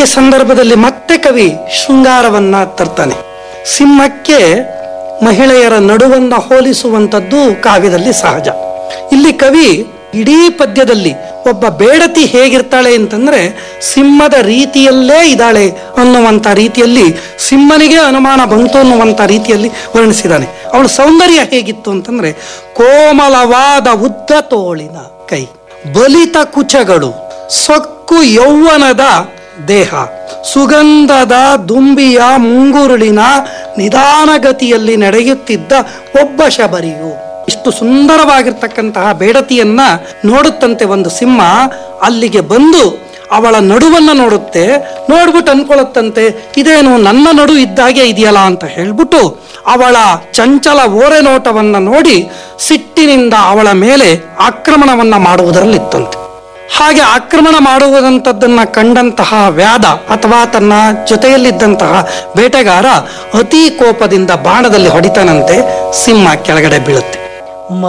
ಸಂದರ್ಭದಲ್ಲಿ ಮತ್ತೆ ಕವಿ ಶೃಂಗಾರವನ್ನ ತರ್ತಾನೆ ಸಿಂಹಕ್ಕೆ ಮಹಿಳೆಯರ ನಡುವನ್ನ ಹೋಲಿಸುವಂಥದ್ದು ಕಾವ್ಯದಲ್ಲಿ ಸಹಜ ಇಲ್ಲಿ ಕವಿ ಇಡೀ ಪದ್ಯದಲ್ಲಿ ಒಬ್ಬ ಬೇಡತಿ ಹೇಗಿರ್ತಾಳೆ ಅಂತಂದ್ರೆ ಸಿಂಹದ ರೀತಿಯಲ್ಲೇ ಇದ್ದಾಳೆ ಅನ್ನುವಂಥ ರೀತಿಯಲ್ಲಿ ಸಿಂಹನಿಗೆ ಅನುಮಾನ ಬಂತು ಅನ್ನುವಂಥ ರೀತಿಯಲ್ಲಿ ವರ್ಣಿಸಿದ್ದಾನೆ ಅವಳ ಸೌಂದರ್ಯ ಹೇಗಿತ್ತು ಅಂತಂದ್ರೆ ಕೋಮಲವಾದ ಉದ್ದ ತೋಳಿನ ಕೈ ಬಲಿತ ಕುಚಗಳು ಸೊಕ್ಕು ಯೌವನದ ದೇಹ ಸುಗಂಧದ ದುಂಬಿಯ ಮುಂಗುರುಳಿನ ನಿಧಾನಗತಿಯಲ್ಲಿ ನಡೆಯುತ್ತಿದ್ದ ಒಬ್ಬ ಶಬರಿಯು ಇಷ್ಟು ಸುಂದರವಾಗಿರ್ತಕ್ಕಂತಹ ಬೇಡತಿಯನ್ನ ನೋಡುತ್ತಂತೆ ಒಂದು ಸಿಂಹ ಅಲ್ಲಿಗೆ ಬಂದು ಅವಳ ನಡುವನ್ನ ನೋಡುತ್ತೆ ನೋಡ್ಬಿಟ್ಟು ಅನ್ಕೊಳ್ಳುತ್ತಂತೆ ಇದೇನು ನನ್ನ ನಡು ಇದ್ದಾಗೆ ಇದೆಯಲ್ಲ ಅಂತ ಹೇಳ್ಬಿಟ್ಟು ಅವಳ ಚಂಚಲ ಓರೆ ನೋಟವನ್ನ ನೋಡಿ ಸಿಟ್ಟಿನಿಂದ ಅವಳ ಮೇಲೆ ಆಕ್ರಮಣವನ್ನ ಮಾಡುವುದರಲ್ಲಿತ್ತಂತೆ ಹಾಗೆ ಆಕ್ರಮಣ ಮಾಡುವುದಂಥದ್ದನ್ನ ಕಂಡಂತಹ ವ್ಯಾದ ಅಥವಾ ತನ್ನ ಜೊತೆಯಲ್ಲಿದ್ದಂತಹ ಬೇಟೆಗಾರ ಅತಿ ಕೋಪದಿಂದ ಬಾಣದಲ್ಲಿ ಹೊಡಿತಾನಂತೆ ಸಿಂಹ ಕೆಳಗಡೆ ಬೀಳುತ್ತೆ